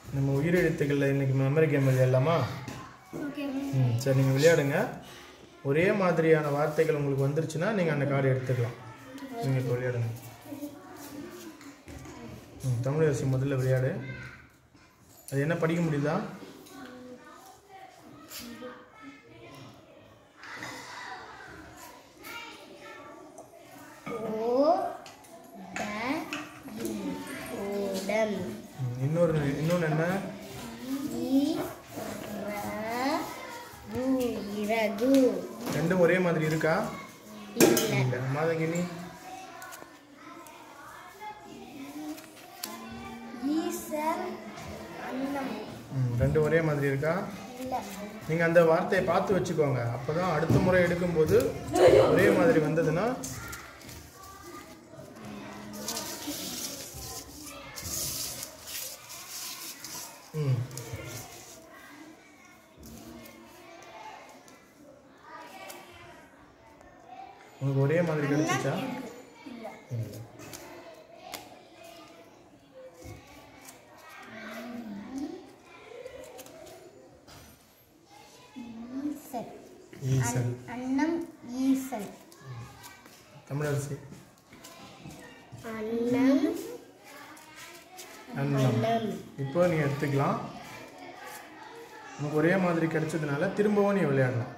நம்ம உயிரெழுத்துக்களில் இன்னைக்கு memory game விளையாடலாமா ஓகே ம் சரி நீங்கள் விளையாடுங்க ஒரே மாதிரியான வார்த்தைகள் உங்களுக்கு வந்துருச்சுன்னா நீங்கள் அந்த கார்டு எடுத்துக்கலாம் நீங்கள் இப்போ விளையாடுங்க ம் தமிழரசி முதல்ல விளையாடு அது என்ன படிக்க முடியுதா ஓ ட இ ஓடம் ம், இன்னொரு இன்னொன்று என்ன இ ர கு இறகு ரெண்டும் ஒரே மாதிரி இருக்கா இல்ல இல்லை மாதங்கினி ஈசல் அன்னம் ம் ரெண்டும் ஒரே மாதிரி இருக்கா இல்ல நீங்கள் அந்த வார்த்தையை பார்த்து வச்சுக்கோங்க அப்போ தான் அடுத்த முறை எடுக்கும்போது ஒரே மாதிரி வந்ததுன்னா ம் உங்களுக்கு ஒரே மாதிரி கிடைச்சிச்சா இல்ல இல்லை ஈசல் ஈசல் அன்னம் ஈசல் தமிழரசி அன்னம் அன்னம் அன்னம் இப்போ நீ எடுத்துக்கலாம் உனக்கு ஒரே மாதிரி கிடைச்சதுனால திரும்பவும் நீ விளையாடலாம்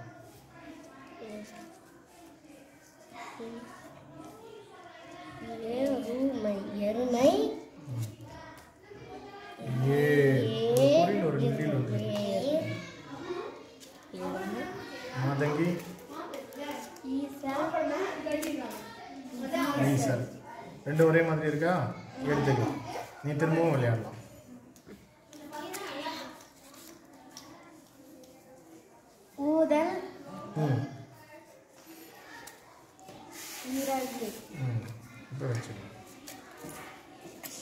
எருமை எருமை ஏ குறியில் ஒரு குறியில் வந்து மாதங்கி ஈசல் ரெண்டு ஒரே மாதிரி இருக்கா எடுத்துக்கலாம் நீ திரும்பவும் விளையாடலாம் ஊதல் ம் இறகு ம் இப்போ வச்சுக்கலாம்